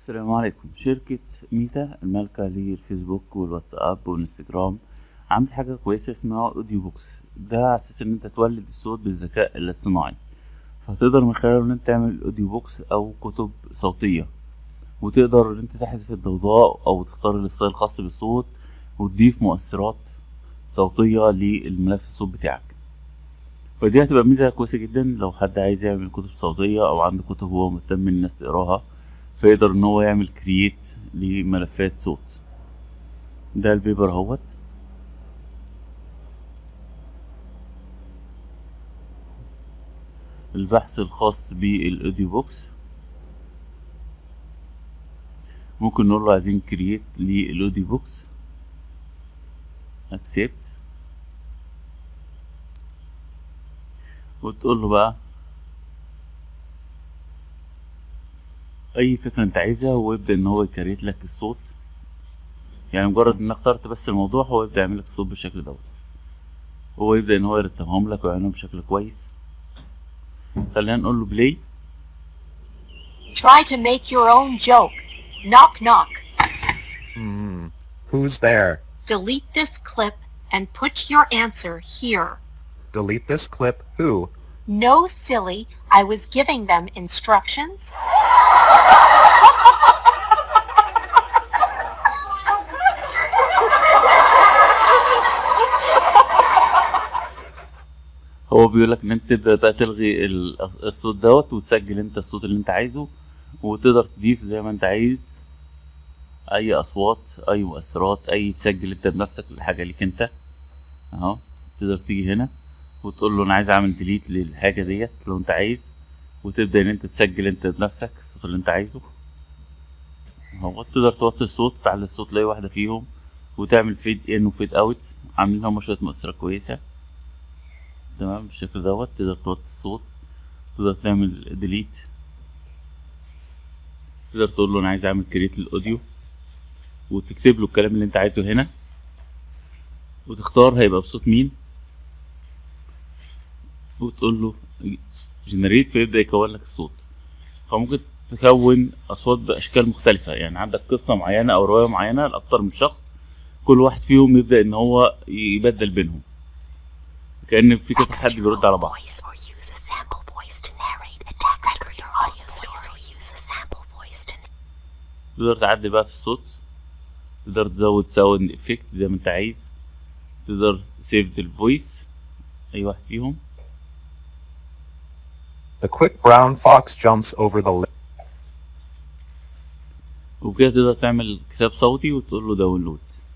السلام عليكم شركة ميتا المالكة للفيسبوك والواتساب والانستجرام عملت حاجة كويسة اسمها اوديو بوكس ده على اساس ان انت تولد الصوت بالذكاء الاصطناعي فهتقدر من خلاله ان انت تعمل اوديو بوكس او كتب صوتية وتقدر ان انت تحذف الضوضاء او تختار الستايل الخاص بالصوت وتضيف مؤثرات صوتية للملف الصوت بتاعك فدي هتبقى ميزة كويسة جدا لو حد عايز يعمل كتب صوتية او عنده كتب هو مهتم ان الناس تقراها فيقدر ان هو يعمل كرييت لملفات صوت ده البيبر اهوت البحث الخاص بالاوديو بوكس ممكن نقول له عايزين كرييت للاوديو بوكس اكسبت وتقول له بقى اي فكره انت عايزها ويبدا ان هو يكريت لك الصوت يعني مجرد ان اخترت بس الموضوع هو يبدا يعمل لك الصوت بالشكل دوت هو يبدا ان هو يرتبهم لك ويعملهم بشكل كويس خلينا نقول له بلاي Try to make your own joke. Knock knock. Hmm. Who's there? Delete this clip and put your answer here. Delete this clip. Who? No, silly. I was giving them instructions. هو بيقول لك ان انت تبدا بقى تلغي ال- الصوت دوت وتسجل انت الصوت اللي انت عايزه وتقدر تضيف زي ما انت عايز اي اصوات اي مؤثرات اي تسجل انت بنفسك الحاجه ليك انت اهو تقدر تيجي هنا وتقول له انا عايز اعمل ديليت للحاجه ديت لو انت عايز وتبدا ان انت تسجل انت بنفسك الصوت اللي انت عايزه اهو تقدر توطي الصوت تعلي الصوت لاي واحده فيهم وتعمل فيد ان وفيد اوت عاملين هما شويه مؤثرات كويسه تمام بالشكل دوت تقدر توطي الصوت تقدر تعمل ديليت تقدر تقول له انا عايز اعمل كريت للاوديو وتكتب له الكلام اللي انت عايزه هنا وتختار هيبقى بصوت مين وتقول له جنريت فيبدأ يكون لك الصوت فممكن تكون أصوات بأشكال مختلفة يعني عندك قصة معينة أو رواية معينة لأكتر من شخص كل واحد فيهم يبدأ إن هو يبدل بينهم كأن في كذا حد بيرد على بعض Voice or use a sample voice to narrate a text or your audio voice or use a sample voice to تقدر تعدل بقى في الصوت تقدر تزود ساوند افكت زي ما انت عايز تقدر سيف الفويس اي واحد فيهم The quick brown fox jumps over the lip. وبكده تقدر تعمل كتاب صوتي وتقول له داونلود